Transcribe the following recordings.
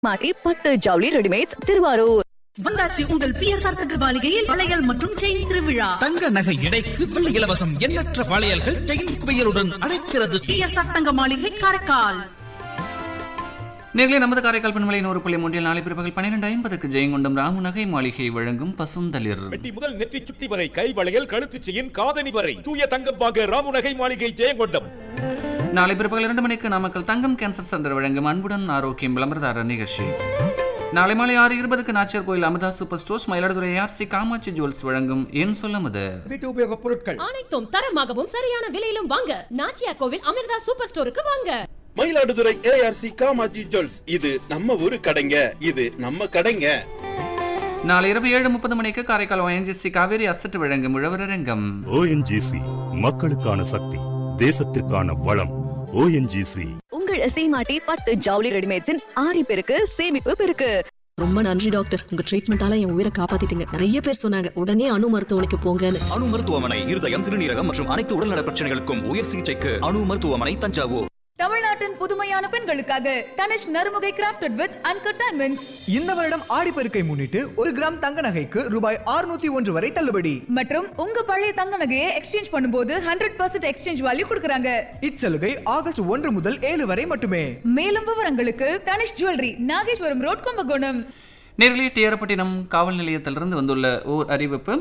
மாட்டி பட்டு ஜவுளி ரெடிமேட்ஸ் திருவாரூர் வந்தாச்சு உங்கள் பிஎஸ்ஆர் தகவலிகையில் வளையல் மற்றும் செயின் திருவிழா தங்க நகை எடைக்கு வெள்ளி இலவசம் எண்ணற்ற வளையல்கள் செயின் குவியலுடன் அழைக்கிறது பிஎஸ்ஆர் தங்க மாளிகை காரைக்கால் நேர்களே நமது காரைக்கால் பெண்மலை நூறு புள்ளி மூன்றில் நாளை பிற்பகல் பன்னிரெண்டு ஐம்பதுக்கு ஜெயங்கொண்டம் ராமு நகை மாளிகை வழங்கும் பசுந்தளிர் வெட்டி முதல் நெற்றி சுட்டி வரை கை வளையல் கழுத்து செயின் காதணி வரை தூய தங்கம் வாங்க ராமுநகை மாளிகை ஜெயங்கொண்டம் நாளை பிற்பகல் இரண்டு மணிக்கு நாமக்கல் தங்கம் கேன்சர் சென்டர் வழங்கும் அன்புடன் ஆரோக்கியம் விளம்பரதாரர் நிகழ்ச்சி நாளை மாலை ஆறு இருபதுக்கு Nachiyar Koil Amudha super stores Mayiladuthurai RC Kamatchi jewels வழங்கும் என் சொல்லமுது வீட்டு உபயோகப் பொருட்கள் அனைத்தும் தரமாகவும் சரியான விலையிலும் வாங்க நாச்சியா கோவில் அமிர்தா சூப்பர் ஸ்டோருக்கு வாங்க மயிலாடுதுறை ஏஆர்சி காமாஜி ஜுவல்ஸ் இது நம்ம ஊரு கடைங்க இது நம்ம கடைங்க நாளை இரவு ஏழு முப்பது மணிக்கு காரைக்கால் ONGC காவேரி அசட் வழங்கும் உழவரங்கம் ஓஎன்ஜிசி மக்களுக்கான சக்தி தேசத்திற்கான வளம் ஓஎன்ஜிசி உங்கள் சீமாட்டி பட்டு ஜவுளி ரெடிமேட்ஸின் ஆரி பெருக்கு சேமிப்பு பெருக்கு ரொம்ப நன்றி டாக்டர் உங்க ட்ரீட்மெண்டால என் உயிரை காப்பாத்திட்டீங்க நிறைய பேர் சொன்னாங்க உடனே அணு மருத்துவமனைக்கு போங்கன்னு அணு மருத்துவமனை இருதயம் சிறுநீரகம் மற்றும் அனைத்து உடல்நல பிரச்சனைகளுக்கும் உயர் சிகிச்சைக்கு அணு மருத்துவமனை தஞ்சாவூர் தமிழ்நாட்டின் புதுமையான பெண்களுக்காக Tanishq Narumugai crafted with uncut diamonds இந்த வருடம் ஆடிப்பெருக்கை முன்னிட்டு ஒரு கிராம் தங்க நகைக்கு ரூபாய் 601 ஒன்று வரை தள்ளுபடி மற்றும் உங்க பழைய தங்க நகையை எக்ஸ்சேஞ்ச் பண்ணும்போது ஹண்ட்ரட் பர்சன்ட் எக்ஸ்சேஞ்ச் வேல்யூ கொடுக்குறாங்க இச்சலுகை ஆகஸ்ட் ஒன்று முதல் ஏழு வரை மட்டுமே மேலும் விவரங்களுக்கு தனிஷ் ஜுவல்லரி நாகேஸ்வரம் ரோட் கும்பகோணம் நேர்களே டிஆர்பட்டினம் காவல் நிலையத்திலிருந்து வந்துள்ள ஓர் அறிவிப்பு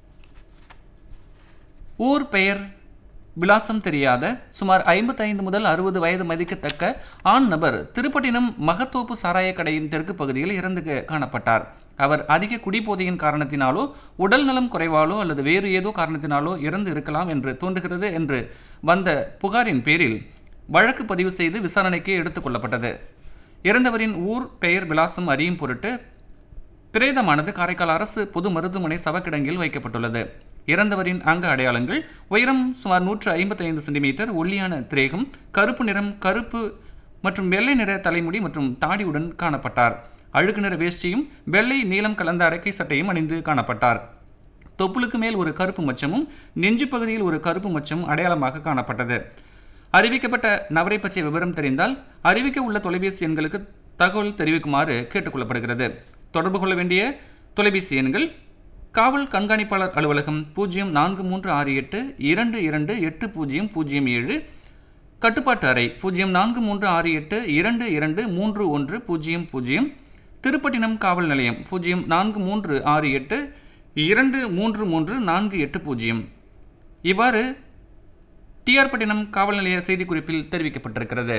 ஊர் பெயர் விலாசம் தெரியாத சுமார் 55 முதல் அறுபது வயது மதிக்கத்தக்க ஆண் நபர் திருப்பட்டினம் மகத்தோப்பு சாராய கடையின் தெற்கு பகுதியில் இறந்து க- காணப்பட்டார் அவர் அதிக குடிபோதையின் காரணத்தினாலோ உடல் நலம் குறைவாலோ அல்லது வேறு ஏதோ காரணத்தினாலோ இறந்து இருக்கலாம் என்று தோன்றுகிறது என்று வந்த புகாரின் பேரில் வழக்கு பதிவு செய்து விசாரணைக்கு எடுத்துக் கொள்ளப்பட்டது இறந்தவரின் ஊர் பெயர் விலாசம் அறியும் பொருட்டு பிரேதமானது காரைக்கால் அரசு பொது மருத்துவமனை சவக்கிடங்கில் வைக்கப்பட்டுள்ளது இறந்தவரின் அங்க அடையாளங்கள் உயரம் சுமார் நூற்று ஐம்பத்தைந்து சென்டிமீட்டர் ஒல்லியான திரேகம் கருப்பு நிறம் கருப்பு மற்றும் வெள்ளை நிற தலைமுடி மற்றும் தாடியுடன் காணப்பட்டார் அழுக்கு நிற வேஷ்டியும் வெள்ளை நீலம் கலந்த அரைக்கை சட்டையும் அணிந்து காணப்பட்டார் தொப்புளுக்கு மேல் ஒரு கருப்பு மச்சமும் நெஞ்சு பகுதியில் ஒரு கருப்பு மச்சமும் அடையாளமாக காணப்பட்டது அறிவிக்கப்பட்ட நபரை பற்றிய விவரம் தெரிந்தால் அறிவிக்க உள்ள தொலைபேசி எண்களுக்கு தகவல் தெரிவிக்குமாறு கேட்டுக்கொள்ளப்படுகிறது தொடர்பு கொள்ள வேண்டிய தொலைபேசி எண்கள் காவல் கண்காணிப்பாளர் அலுவலகம் பூஜ்ஜியம் நான்கு மூன்று ஆறு எட்டு இரண்டு இரண்டு எட்டு பூஜ்ஜியம் பூஜ்ஜியம் ஏழு கட்டுப்பாட்டு அறை பூஜ்ஜியம் நான்கு மூன்று ஆறு எட்டு இரண்டு இரண்டு மூன்று ஒன்று பூஜ்ஜியம் பூஜ்ஜியம் திருப்பட்டினம் காவல் நிலையம் பூஜ்ஜியம் நான்கு மூன்று ஆறு எட்டு இரண்டு மூன்று மூன்று நான்கு எட்டு பூஜ்ஜியம் இவ்வாறு டிஆர் பட்டினம் காவல் நிலைய செய்திக்குறிப்பில் தெரிவிக்கப்பட்டிருக்கிறது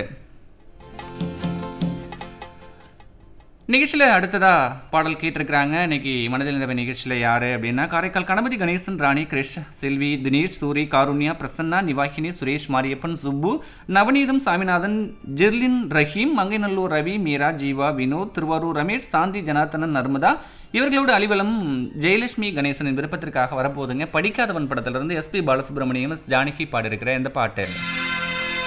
நிகழ்ச்சியில் அடுத்ததா பாடல் கேட்டிருக்கிறாங்க இன்னைக்கு மனதில் நிலவை நிகழ்ச்சியில் யாரு அப்படின்னா காரைக்கால் கணபதி கணேசன் ராணி கிரிஷ் செல்வி தினேஷ் சூரி காருண்யா பிரசன்னா நிவாகினி சுரேஷ் மாரியப்பன் சுப்பு நவநீதம் சாமிநாதன் ஜெர்லின் ரஹீம் மங்கைநல்லூர் ரவி மீரா ஜீவா வினோத் திருவாரூர் ரமேஷ் சாந்தி ஜனார்த்தனன் நர்மதா இவர்களோடு அலிவலம் ஜெயலட்சுமி கணேசனின் விருப்பத்திற்காக வரப்போகுதுங்க படிக்காதவன் படத்திலிருந்து எஸ்பி பாலசுப்ரமணியம் எஸ் ஜானகி பாடியிருக்கிற இந்த பாட்டு